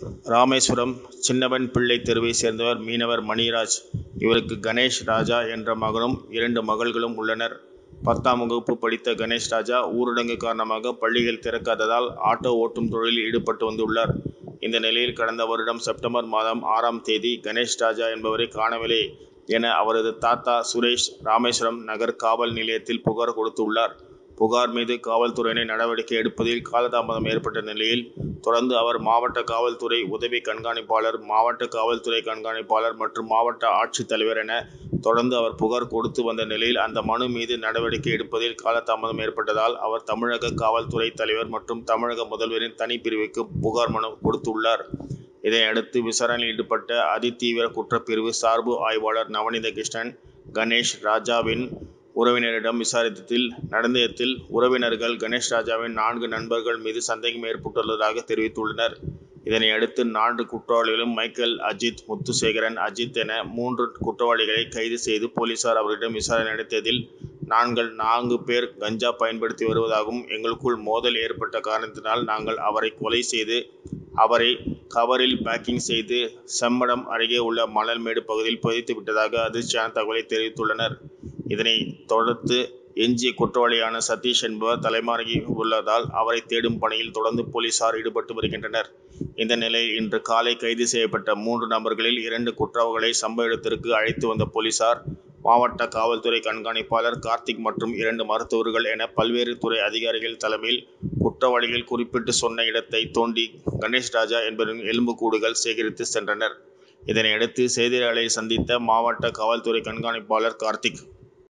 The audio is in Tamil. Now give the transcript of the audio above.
ராமேஸ்வரம் சின்னவன் பிள்ளை தெருவை சேர்ந்தவர் மீனவர் மணிராஜ் இவருக்கு கணேஷ் ராஜா என்ற மகனும் இரண்டு மகள்களும் உள்ளனர் பத்தாம் வகுப்பு படித்த கணேஷ் ராஜா ஊரடங்கு காரணமாக பள்ளிகள் திறக்காததால் ஆட்டோ ஓட்டும் தொழிலில் ஈடுபட்டு வந்துள்ளார் இந்த நிலையில் கடந்த வருடம் செப்டம்பர் மாதம் ஆறாம் தேதி கணேஷ் ராஜா என்பவரை காணவில்லை என அவரது தாத்தா சுரேஷ் ராமேஸ்வரம் நகர் காவல் நிலையத்தில் புகார் கொடுத்துள்ளார் புகார் மீது காவல்துறையினர் நடவடிக்கை எடுப்பதில் காலதாமதம் ஏற்பட்ட நிலையில் தொடர்ந்து அவர் மாவட்ட காவல்துறை உதவி கண்காணிப்பாளர் மாவட்ட காவல்துறை கண்காணிப்பாளர் மற்றும் மாவட்ட ஆட்சித்தலைவர் என தொடர்ந்து அவர் புகார் கொடுத்து வந்த நிலையில் அந்த மனு மீது நடவடிக்கை எடுப்பதில் காலதாமதம் ஏற்பட்டதால் அவர் தமிழக காவல்துறை தலைவர் மற்றும் தமிழக முதல்வரின் தனிப்பிரிவுக்கு புகார் மனு கொடுத்துள்ளார் இதையடுத்து விசாரணையில் ஈடுபட்ட அதிதீவிர குற்றப்பிரிவு சார்பு ஆய்வாளர் நவநீத கிருஷ்ணன் கணேஷ் ராஜாவின் உறவினரிடம் விசாரித்ததில் நடந்ததில் உறவினர்கள் கணேஷ் ராஜாவின் நான்கு நண்பர்கள் மீது சந்தேகம் ஏற்பட்டுள்ளதாக தெரிவித்துள்ளனர் இதனை அடுத்து நான்கு குற்றவாளிகளும் மைக்கேல் அஜித் முத்துசேகரன் அஜித் என மூன்று குற்றவாளிகளை கைது செய்து போலீசார் அவர்களிடம் விசாரணை நடத்தியதில் நாங்கள் நான்கு பேர் கஞ்சா பயன்படுத்தி வருவதாகவும் எங்களுக்குள் மோதல் ஏற்பட்ட காரணத்தினால் நாங்கள் அவரை கொலை செய்து அவரை கவரில் பேக்கிங் செய்து செம்மடம் அருகே உள்ள மணல்மேடு பகுதியில் புதைத்து விட்டதாக அதிர்ச்சியான தகவலை தெரிவித்துள்ளனர் இதனை தொடர்ந்து எஞ்சிய குற்றவாளியான சதீஷ் என்பவர் தலைமறைகி உள்ளதால் அவரை தேடும் பணியில் தொடர்ந்து போலீசார் ஈடுபட்டு வருகின்றனர் இந்த நிலையில் இன்று காலை கைது செய்யப்பட்ட மூன்று நபர்களில் இரண்டு குற்றவாளிகளை சம்பவ இடத்திற்கு அழைத்து வந்த போலீசார் மாவட்ட காவல்துறை கண்காணிப்பாளர் கார்த்திக் மற்றும் இரண்டு மருத்துவர்கள் என பல்வேறு துறை அதிகாரிகள் தலைமையில் குற்றவாளிகள் குறிப்பிட்டு சொன்ன இடத்தை தோண்டி கணேஷ் ராஜா என்பவரின் எலும்புக்கூடுகள் சேகரித்து சென்றனர் இதனையடுத்து செய்தியாளர்களை சந்தித்த மாவட்ட காவல்துறை கண்காணிப்பாளர் கார்த்திக்